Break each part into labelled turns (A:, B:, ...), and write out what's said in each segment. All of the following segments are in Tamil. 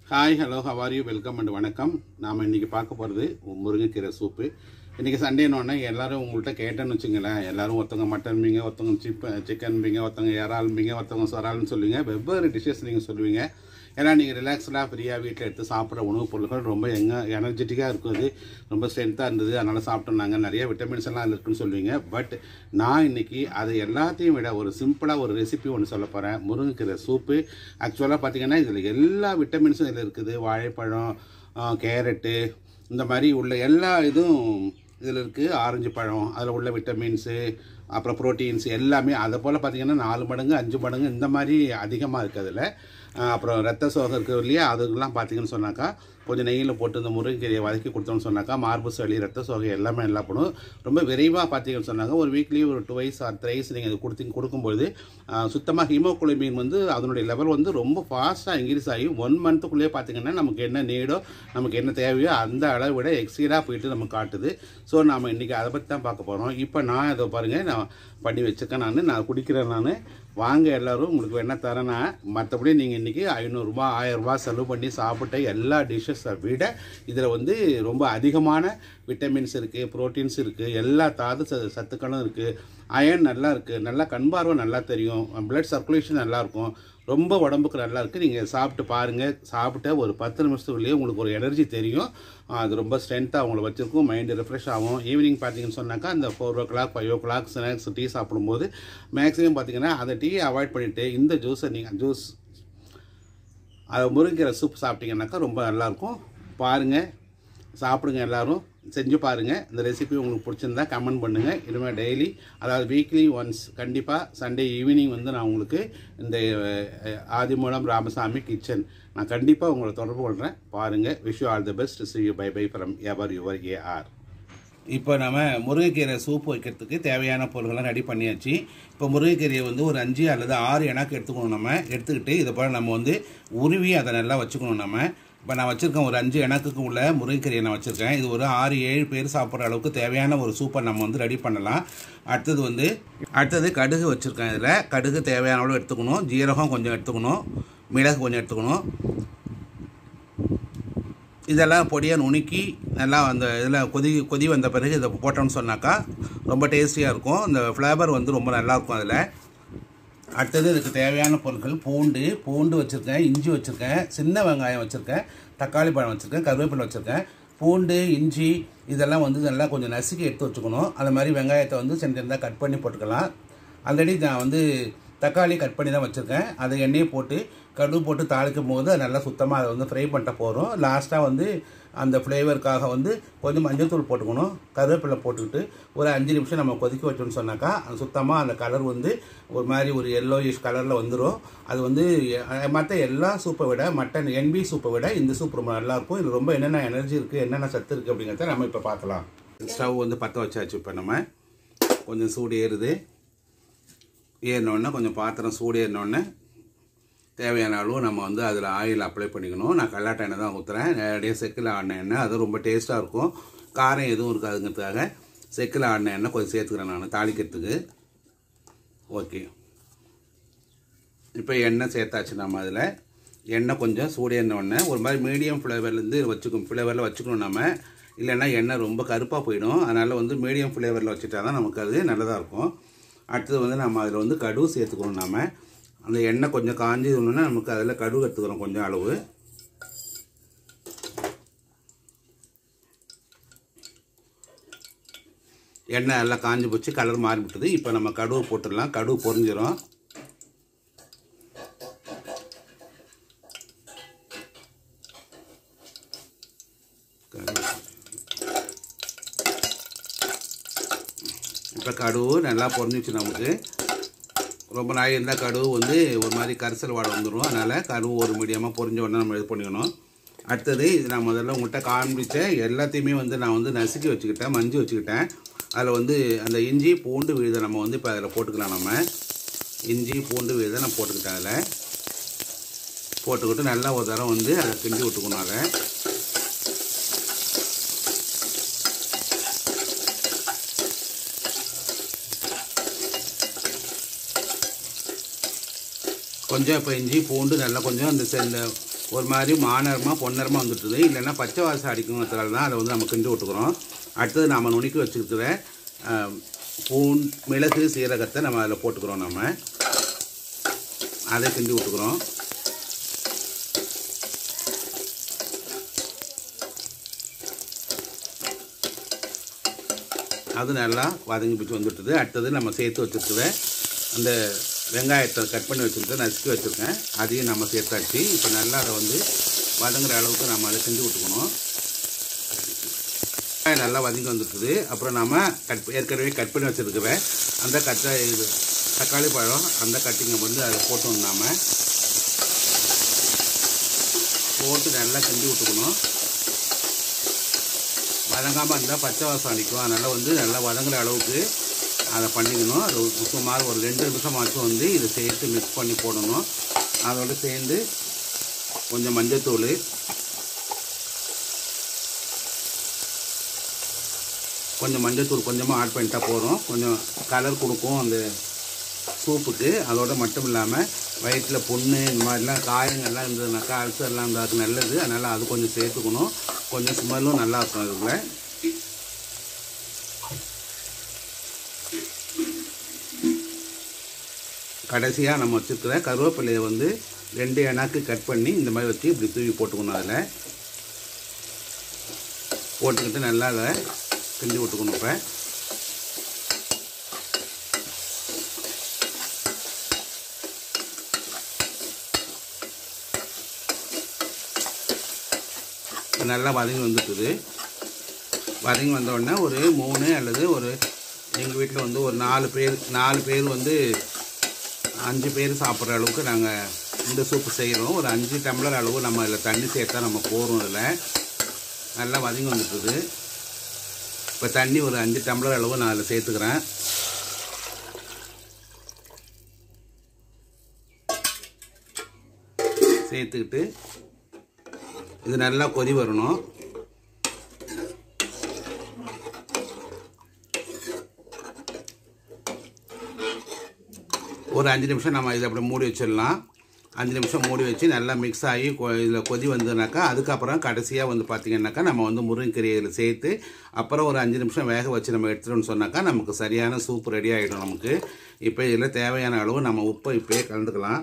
A: hi hello how are you welcome and வணக்கம் நாம் இன்றைக்கி பார்க்க போகிறது முருங்கைக்கீரை சூப்பு இன்றைக்கி சண்டேனோடனே எல்லாரும் உங்கள்கிட்ட கேட்டேன்னு வச்சுங்களேன் எல்லாரும் ஒருத்தவங்க மட்டன் மீங்க ஒருத்தவங்க சிப்ப சிக்கன் மீங்க ஒருத்தவங்க இறால் மீங்க ஒருத்தவங்க சொரால்னு சொல்லுவீங்க வெவ்வேறு டிஷ்ஷஸ் நீங்கள் சொல்லுவீங்க ஏன்னா நீங்கள் ரிலாக்ஸ்டாக ஃப்ரீயாக வீட்டில் எடுத்து சாப்பிட்ற உணவுப் பொருட்கள் ரொம்ப எங்க எனர்ஜெட்டிக்காக இருக்கும் அது ரொம்ப ஸ்ட்ரென்த்தாக இருந்தது அதனால் சாப்பிட்டோம் நாங்கள் நிறைய விட்டமின்ஸ் எல்லாம் அதில் இருக்குன்னு சொல்லுவீங்க பட் நான் இன்னைக்கு அது எல்லாத்தையும் விட ஒரு சிம்பிளாக ஒரு ரெசிபி ஒன்று சொல்ல போகிறேன் முருங்கைக்கீரை சூப்பு ஆக்சுவலாக பார்த்தீங்கன்னா இதில் எல்லா விட்டமின்ஸும் இதில் இருக்குது வாழைப்பழம் ஆ, கேரட்டு இந்த மாதிரி உள்ள எல்லா இதுவும் இதில் இருக்குது ஆரஞ்சு பழம் அதில் உள்ள விட்டமின்ஸு அப்புறம் ப்ரோட்டீன்ஸ் எல்லாமே அதை போல் பார்த்தீங்கன்னா நாலு மடங்கு அஞ்சு மடங்கு இந்த மாதிரி அதிகமாக இருக்குது அதில் அப்புறம் ரத்த சோகை இருக்குது இல்லையா அதுக்கெல்லாம் பார்த்தீங்கன்னு சொன்னாக்கா கொஞ்சம் நெய்யில் போட்டு இந்த முருங்கைக்கீரையை வதக்கி கொடுத்தோம்னு சொன்னாக்கா மார்பு சளி ரத்த சோகை எல்லாமே நல்லா பண்ணும் ரொம்ப விரைவாக பார்த்தீங்கன்னு சொன்னாங்க ஒரு வீக்லி ஒரு டூ வைஸ் ஆர் த்ரைஸ் நீங்கள் இது கொடுத்து கொடுக்கும்போது சுத்தமாக ஹீமோகுளோபின் வந்து அதனுடைய லெவல் வந்து ரொம்ப ஃபாஸ்ட்டாக இன்க்ரீஸ் ஆகி ஒன் மந்த்துக்குள்ளேயே பார்த்தீங்கன்னா நமக்கு என்ன நீடோ நமக்கு என்ன தேவையோ அந்த அளவை விட எக்ஸீடாக போயிட்டு நமக்கு காட்டுது ஸோ நாம் இன்றைக்கி அதை பற்றி தான் பார்க்க போகிறோம் இப்போ நான் இதை பாருங்கள் நான் பண்ணி வச்சுருக்கேன் நான் நான் குடிக்கிறேன் நான் வாங்க எல்லாரும் உங்களுக்கு என்ன தரேன்னா மற்றபடி நீங்கள் இன்றைக்கி ஐநூறுரூபா ஆயிரரூபா செலவு பண்ணி சாப்பிட்ட எல்லா டிஷ்ஷஸை விட இதில் வந்து ரொம்ப அதிகமான விட்டமின்ஸ் இருக்குது ப்ரோட்டீன்ஸ் இருக்குது எல்லா தாது ச- சத்துக்களும் இருக்குது அயன் நல்லா இருக்குது நல்லா கண் பார்வை நல்லா தெரியும் பிளட் சர்க்குலேஷன் நல்லா இருக்கும் ரொம்ப உடம்புக்கு நல்லா இருக்குது நீங்கள் சாப்பிட்டு பாருங்கள் சாப்பிட்ட ஒரு பத்து நிமிஷத்துக்குள்ளேயே உங்களுக்கு ஒரு எனர்ஜி தெரியும் அது ரொம்ப ஸ்ட்ரென்த்தாக அவங்கள வச்சிருக்கும் மைண்டு ரெஃப்ரெஷ் ஆகும் ஈவினிங் பார்த்தீங்கன்னு சொன்னாக்கா அந்த four o'clock five o'clock snacks tea சாப்பிடும்போது மேக்ஸிமம் பார்த்தீங்கன்னா அந்த டீயை அவாய்ட் பண்ணிவிட்டு இந்த ஜூஸை நீங்கள் ஜூஸ் அதை முருங்கீரை சூப் சாப்பிட்டீங்கன்னாக்கா ரொம்ப நல்லாயிருக்கும் பாருங்கள் சாப்பிடுங்க எல்லாரும் செஞ்சு பாருங்கள் இந்த ரெசிபி உங்களுக்கு பிடிச்சிருந்தா கமெண்ட் பண்ணுங்கள் இனிமேல் டெய்லி அதாவது வீக்லி ஒன்ஸ் கண்டிப்பாக சண்டே ஈவினிங் வந்து நான் உங்களுக்கு இந்த அஹ், ஆதிமூலம் ராமசாமி கிச்சன் நான் கண்டிப்பாக உங்களை தொடர்பு கொள்கிறேன் பாருங்கள் wish you all the best see you bye bye from ever your AR இப்போ நம்ம முருங்கைக்கீரை சூப் வைக்கிறதுக்கு தேவையான பொருள்கள்லாம் ரெடி பண்ணியாச்சு இப்போ முருங்கைக்கீரையை வந்து ஒரு அஞ்சு அல்லது ஆறு எண்ணாக்கு எடுத்துக்கணும் நம்ம எடுத்துக்கிட்டு இதை போல் நம்ம வந்து உருவி அதை நல்லா வச்சுக்கணும் நம்ம இப்போ நான் வச்சுருக்கேன் ஒரு அஞ்சு எண்ணக்குக்கு உள்ள முருங்கைக்கீரையை நான் வச்சுருக்கேன் இது ஒரு ஆறு ஏழு பேர் சாப்பிட்ற அளவுக்கு தேவையான ஒரு சூப்பை நம்ம வந்து ரெடி பண்ணலாம் அடுத்தது வந்து அடுத்தது கடுகு வச்சுருக்கேன் இதில் கடுகு தேவையான அளவு எடுத்துக்கணும் ஜீரகம் கொஞ்சம் எடுத்துக்கணும் மிளகு கொஞ்சம் எடுத்துக்கணும் இதெல்லாம் பொடியாக நுணுக்கி நல்லா அந்த இதில் கொதி கொதி வந்த பிறகு இதை போட்டோம்னு சொன்னாக்கா ரொம்ப டேஸ்டியாக இருக்கும் இந்த ஃப்ளேவர் வந்து ரொம்ப நல்லாயிருக்கும் அதில் அடுத்தது இதுக்கு தேவையான பொருட்கள் பூண்டு பூண்டு வச்சுருக்கேன் இஞ்சி வச்சுருக்கேன் சின்ன வெங்காயம் வச்சுருக்கேன் தக்காளி பழம் வச்சுருக்கேன் கருவேப்பிலை வச்சுருக்கேன் பூண்டு இஞ்சி இதெல்லாம் வந்து நல்லா கொஞ்சம் நசுக்கி எடுத்து வச்சுக்கணும் அது மாதிரி வெங்காயத்தை வந்து சின்ன சின்னதாக கட் பண்ணி போட்டுக்கலாம் ஆல்ரெடி நான் வந்து தக்காளி கட் பண்ணி தான் வச்சுருக்கேன் அதை எண்ணெயை போட்டு கடுகு போட்டு தாளிக்கும் போது அது நல்லா சுத்தமாக அதை வந்து ஃப்ரை பண்ணிட்ட போகிறோம் லாஸ்ட்டாக வந்து அந்த ஃப்ளேவருக்காக வந்து கொஞ்சம் மஞ்சள்தூள் போட்டுக்கணும் கருவேப்பிலை போட்டுக்கிட்டு ஒரு அஞ்சு நிமிஷம் நம்ம கொதிக்க வச்சோம்னு சொன்னாக்கா அது சுத்தமாக அந்த கலர் வந்து ஒரு மாதிரி ஒரு எல்லோயிஷ் கலரில் வந்துடும் அது வந்து மற்ற எல்லா சூப்பை விட மட்டன் என்பி சூப்பை விட இந்த சூப் ரொம்ப நல்லாயிருக்கும் இது ரொம்ப என்னென்ன எனர்ஜி இருக்குது என்னென்ன சத்து இருக்குது அப்படிங்கிறத நம்ம இப்போ பார்க்கலாம் ஸ்டவ் வந்து பற்ற வச்சாச்சு இப்போ நம்ம கொஞ்சம் சூடு ஏறுது ஏறினோடனே கொஞ்சம் பாத்திரம் சூடு ஏறினோடனே தேவையான அளவு நம்ம வந்து அதில் ஆயில் அப்ளை பண்ணிக்கணும் நான் கல்லாட்ட எண்ணெய் தான் ஊற்றுறேன் நேரடியாக செக்கில் ஆடின எண்ணெய் அது ரொம்ப டேஸ்ட்டாக இருக்கும் காரம் எதுவும் இருக்காதுங்கிறதுக்காக செக்கில் ஆடின எண்ணெய் கொஞ்சம் சேர்த்துக்கிறேன் நான் தாளிக்கிறதுக்கு ஓகே இப்போ எண்ணெய் சேர்த்தாச்சு நம்ம அதில் எண்ணெய் கொஞ்சம் சூடேறினோடனே ஒரு மாதிரி மீடியம் ஃப்ளேவர்லேருந்து வச்சுக்கணும் ஃப்ளேவரில் வச்சுக்கணும் நம்ம இல்லைன்னா எண்ணெய் ரொம்ப கருப்பாக போயிடும் அதனால் வந்து மீடியம் ஃப்ளேவரில் வச்சுட்டா தான் நமக்கு அது நல்லதாக இருக்கும் அடுத்தது வந்து நம்ம அதில் வந்து கடுகு சேர்த்துக்கணும் நாம அந்த எண்ணெய் கொஞ்சம் காஞ்சதுன்னா நமக்கு அதில் கடுகு எடுத்துக்கிறோம் கொஞ்சம் அளவு எண்ணெய் எல்லாம் காஞ்சி போச்சு கலர் மாறி விட்டது இப்போ நம்ம கடுகு போட்டுடலாம் கடுகு பொரிஞ்சிரும் இப்போ கடுகு நல்லா பொரிஞ்சிச்சு நமக்கு ரொம்ப நாய் இருந்தால் கடுகு வந்து ஒரு மாதிரி கரிசல் வாடை வந்துடும் அதனால் கடுகு ஒரு மீடியமாக பொரிஞ்ச உடனே நம்ம இது பண்ணிக்கணும் அடுத்தது இது நான் முதல்ல உங்கள்கிட்ட காண்பிச்ச எல்லாத்தையுமே வந்து நான் வந்து நசுக்கி வச்சுக்கிட்டேன் மஞ்சள் வச்சுக்கிட்டேன் அதில் வந்து அந்த இஞ்சி பூண்டு விழுதை நம்ம வந்து இப்போ அதில் போட்டுக்கலாம் நம்ம இஞ்சி பூண்டு விழுதை நான் போட்டுக்கிட்டேன் அதில் போட்டுக்கிட்டு நல்லா ஒரு தரம் வந்து அதை கிண்டி விட்டுக்கணும் அதை கொஞ்சம் இப்போ இஞ்சி பூண்டு நல்லா கொஞ்சம் அந்த செ- இந்த ஒரு மாதிரி மாநிறமாக பொன்னிறமாக வந்துட்டுது இல்லைன்னா பச்சை வாசம் அடிக்குங்கிறதுனால தான் அதை வந்து நம்ம கிண்டி விட்டுக்கிறோம் அடுத்தது நம்ம நுணுக்கி வச்சுருக்கிற அஹ், பூன் மிளகு சீரகத்தை நம்ம அதில் போட்டுக்கிறோம் நம்ம அதை கிண்டி விட்டுக்கிறோம் அது நல்லா வதங்கி பிடிச்சி வந்துட்டுது அடுத்தது நம்ம சேர்த்து வச்சுருக்கிற அந்த வெங்காயத்தை கட் பண்ணி வச்சுருக்கேன் நசுக்கி வச்சுருக்கேன் அதையும் நம்ம சேர்த்தாச்சு இப்போ நல்லா அதை வந்து வதங்குற அளவுக்கு நம்ம அதை செஞ்சு விட்டுக்கணும் வெங்காயம் நல்லா வதங்கி வந்துட்டுது அப்புறம் நம்ம கட் ஏற்கனவே கட் பண்ணி வச்சுருக்கிற அந்த கட்டை இது தக்காளி பழம் அந்த கட்டிங்கை வந்து அதை போட்டோம் நாம போட்டு நல்லா கிண்டி விட்டுக்கணும் வதங்காமல் இருந்தால் பச்சை வாசம் அடிக்கும் அதனால் வந்து நல்லா வதங்குற அளவுக்கு அதை பண்ணிக்கணும் அது ஒரு சுமார் ஒரு ரெண்டு நிமிஷமாச்சும் வந்து இதை சேர்த்து மிக்ஸ் பண்ணி போடணும் அதோடு சேர்ந்து கொஞ்சம் மஞ்சத்தூள் கொஞ்சம் மஞ்சத்தூள் கொஞ்சமாக ஆட் பண்ணிட்டா போதும் கொஞ்சம் கலர் கொடுக்கும் அந்த சூப்புக்கு அதோட மட்டும் இல்லாமல் வயிற்றில் புண்ணு இந்த மாதிரிலாம் காயங்கள்லாம் இருந்ததுனாக்கா அல்சர்லாம் இருந்தால் அது நல்லது அதனால் அது கொஞ்சம் சேர்த்துக்கணும் கொஞ்சம் ஸ்மெல்லும் நல்லா இருக்கும் அதுக்குள்ள கடைசியாக நம்ம வச்சுருக்கிற கருவேப்பிலையை வந்து ரெண்டு எண்ணாக்கு கட் பண்ணி இந்த மாதிரி வச்சு இப்படி தூவி போட்டுக்கணும் அதில் போட்டுக்கிட்டு நல்லா அதை கிண்டி விட்டுக்கணும் இப்போ நல்லா வதங்கி வந்துட்டுது வதங்கி வந்த உடனே ஒரு மூணு அல்லது ஒரு எங்கள் வீட்டில் வந்து ஒரு நாலு பேர் நாலு பேர் வந்து அஞ்சு பேர் சாப்பிட்ற அளவுக்கு நாங்கள் இந்த சூப்பு செய்கிறோம் ஒரு அஞ்சு டம்ளர் அளவு நம்ம இதில் தண்ணி சேர்த்தா நம்ம போகிறோம் இதில் நல்லா வதங்கி வந்துட்டுது இப்போ தண்ணி ஒரு அஞ்சு டம்ளர் அளவு நான் அதில் சேர்த்துக்கிறேன் சேர்த்துக்கிட்டு இது நல்லா கொதி வரணும் ஒரு அஞ்சு நிமிஷம் நம்ம இதை அப்படி மூடி வச்சிடலாம் அஞ்சு நிமிஷம் மூடி வச்சு நல்லா மிக்ஸ் ஆகி இதில் கொதி வந்ததுனாக்கா அதுக்கப்புறம் கடைசியாக வந்து பார்த்திங்கன்னாக்கா நம்ம வந்து முருங்கைக்கீரையில் சேர்த்து அப்புறம் ஒரு அஞ்சு நிமிஷம் வேக வச்சு நம்ம எடுத்துட்டோம்னு சொன்னாக்கா நமக்கு சரியான சூப் ரெடி ஆகிடும் நமக்கு இப்போ இதில் தேவையான அளவு நம்ம உப்பை இப்போயே கலந்துக்கலாம்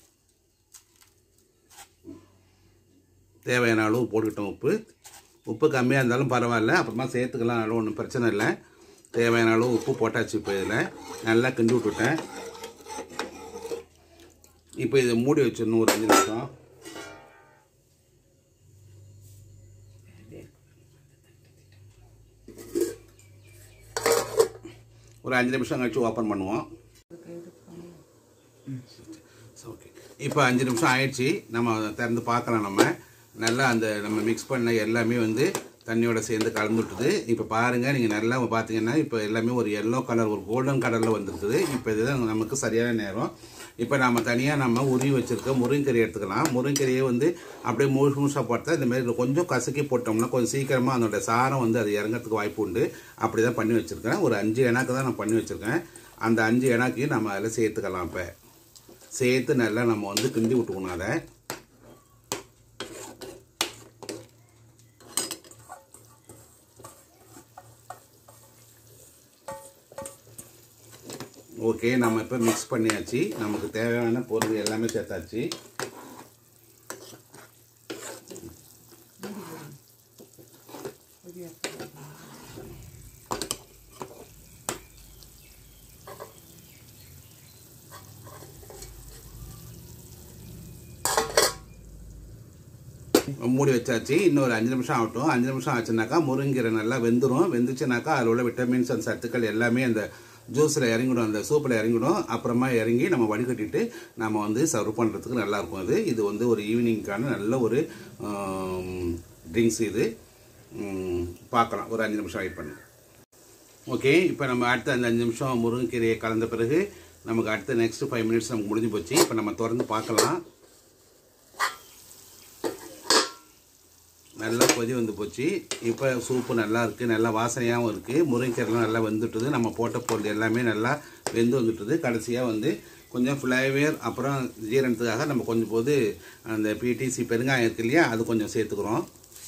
A: தேவையான அளவு போட்டுக்கிட்டோம் உப்பு உப்பு கம்மியாக இருந்தாலும் பரவாயில்ல அப்புறமா சேர்த்துக்கலாம் அளவு ஒன்றும் பிரச்சனை இல்லை தேவையான அளவு உப்பு போட்டாச்சு இப்போ இதில் நல்லா கிண்டி விட்டுட்டேன் இப்போ இதை மூடி வச்சிடணும் ஒரு அஞ்சு நிமிஷம் ஒரு அஞ்சு நிமிஷம் கழிச்சு ஓப்பன் பண்ணுவோம் ஓகே இப்போ அஞ்சு நிமிஷம் ஆயிடுச்சு நம்ம திறந்து பார்க்கலாம் நம்ம நல்லா அந்த நம்ம மிக்ஸ் பண்ண எல்லாமே வந்து தண்ணியோட சேர்ந்து கலந்துட்டுது இப்போ பாருங்கள் நீங்கள் நல்லா பார்த்தீங்கன்னா இப்போ எல்லாமே ஒரு எல்லோ கலர் ஒரு கோல்டன் கலரில் வந்துருக்குது இப்போ இதுதான் நமக்கு சரியான நேரம் இப்போ நம்ம தனியாக நம்ம உருவி வச்சுருக்க முருங்கீரை எடுத்துக்கலாம் முருங்கீரையை வந்து அப்படியே முழுசு முழுசாக போட்டால் இந்த மாதிரி கொஞ்சம் கசக்கி போட்டோம்னா கொஞ்சம் சீக்கிரமாக அதோட சாரம் வந்து அது இறங்கிறதுக்கு வாய்ப்பு உண்டு அப்படி தான் பண்ணி வச்சுருக்கேன் ஒரு அஞ்சு எண்ணாக்கு தான் நான் பண்ணி வச்சுருக்கேன் அந்த அஞ்சு எண்ணாக்கையும் நம்ம அதில் சேர்த்துக்கலாம் இப்போ சேர்த்து நல்லா நம்ம வந்து கிண்டி விட்டுக்கணும் அதை ஓகே நம்ம இப்போ மிக்ஸ் பண்ணியாச்சு நமக்கு தேவையான பொருள் எல்லாமே சேர்த்தாச்சு மூடி வச்சாச்சு இன்னொரு அஞ்சு நிமிஷம் ஆகட்டும் அஞ்சு நிமிஷம் ஆச்சுனாக்கா முருங்கீரை நல்லா வெந்துடும் வெந்துச்சுனாக்கா அதில் உள்ள விட்டமின்ஸ் அந்த சத்துக்கள் எல்லாமே அந்த ஜூஸில் இறங்கிடும் அந்த சூப்பில் இறங்கிடும் அப்புறமா இறங்கி நம்ம வடிகட்டிட்டு நம்ம வந்து சர்வ் பண்ணுறதுக்கு நல்லாயிருக்கும் அது இது வந்து ஒரு ஈவினிங்க்கான நல்ல ஒரு ட்ரிங்க்ஸ் இது உம், பார்க்கலாம் ஒரு அஞ்சு நிமிஷம் வெயிட் பண்ணுங்க ஓகே இப்போ நம்ம அடுத்த அந்த அஞ்சு நிமிஷம் முருங்கைக்கீரையை கலந்த பிறகு நமக்கு அடுத்த நெக்ஸ்ட் ஃபைவ் மினிட்ஸ் நமக்கு முடிஞ்சு போச்சு இப்போ நம்ம திறந்து பார்க்கலாம் நல்லா கொதி வந்து போச்சு இப்போ சூப்பு நல்லா இருக்குது நல்லா வாசனையாகவும் இருக்குது முருங்கைக்கீரைலாம் நல்லா வெந்துட்டுது நம்ம போட்ட பொருள் எல்லாமே நல்லா வெந்து வந்துட்டுது கடைசியாக வந்து கொஞ்சம் ஃப்ளேவர் அப்புறம் ஜீரணத்துக்காக நம்ம கொஞ்சம் போது அந்த பிடிசி பெருங்காயம் இருக்கு இல்லையா அது கொஞ்சம் சேர்த்துக்கிறோம்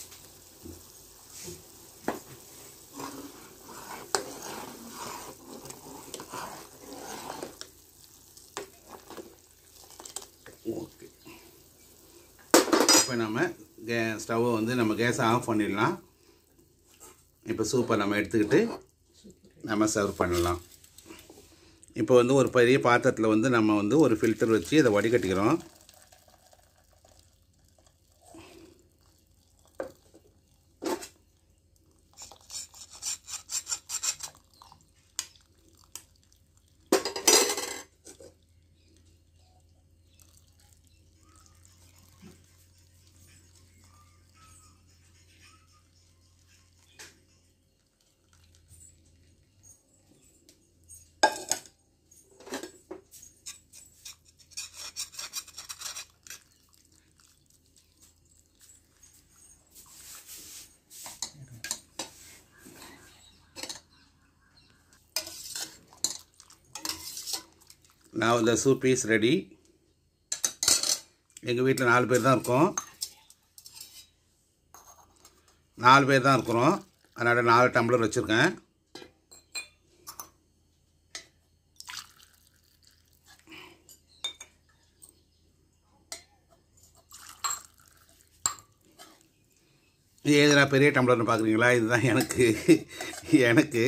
A: ஓகே இப்போ நம்ம கே ஸ்டவ்வை வந்து நம்ம கேஸை ஆஃப் பண்ணிடலாம் இப்போ சூப்பை நம்ம எடுத்துக்கிட்டு நம்ம சர்வ் பண்ணலாம் இப்போ வந்து ஒரு பெரிய பாத்திரத்தில் வந்து நம்ம வந்து ஒரு ஃபில்டர் வச்சு அதை வடிகட்டிக்கிறோம் now the soup is ready எங்கள் வீட்டில் நாலு பேர் தான் இருக்கோம் நாலு பேர் தான் இருக்கிறோம் அதனால் நாலு டம்ளர் வச்சுருக்கேன் இது எதுனா பெரிய டம்ளர்னு பார்க்குறீங்களா இதுதான் எனக்கு எனக்கு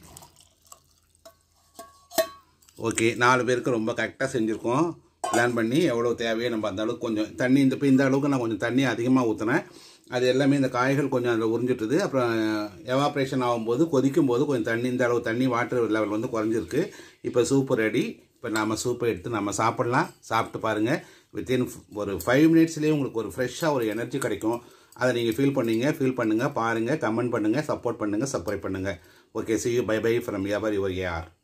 A: ஓகே நாலு பேருக்கு ரொம்ப கரெக்டாக செஞ்சுருக்கோம் பிளான் பண்ணி எவ்வளோ தேவையோ நம்ம அந்த அளவுக்கு கொஞ்சம் தண்ணி இந்த இப்போ இந்த அளவுக்கு நான் கொஞ்சம் தண்ணி அதிகமாக ஊற்றினேன் அது எல்லாமே இந்த காய்கள் கொஞ்சம் அதில் உறிஞ்சிட்டுது அப்புறம் எவாப்ரேஷன் ஆகும்போது கொதிக்கும் போது கொஞ்சம் தண்ணி இந்த அளவு தண்ணி வாட்டர் லெவல் வந்து குறைஞ்சிருக்கு இப்போ சூப்பு ரெடி இப்போ நம்ம சூப்பை எடுத்து நம்ம சாப்பிட்லாம் சாப்பிட்டு பாருங்கள் வித்தின் ஒரு ஃபைவ் மினிட்ஸ்லேயே உங்களுக்கு ஒரு ஃப்ரெஷ்ஷாக ஒரு எனர்ஜி கிடைக்கும் அதை நீங்கள் ஃபீல் பண்ணீங்க ஃபீல் பண்ணுங்கள் பாருங்கள் கமெண்ட் பண்ணுங்கள் சப்போர்ட் பண்ணுங்கள் சப்ஸ்கிரைப் பண்ணுங்கள் okay see you bye bye from your your AR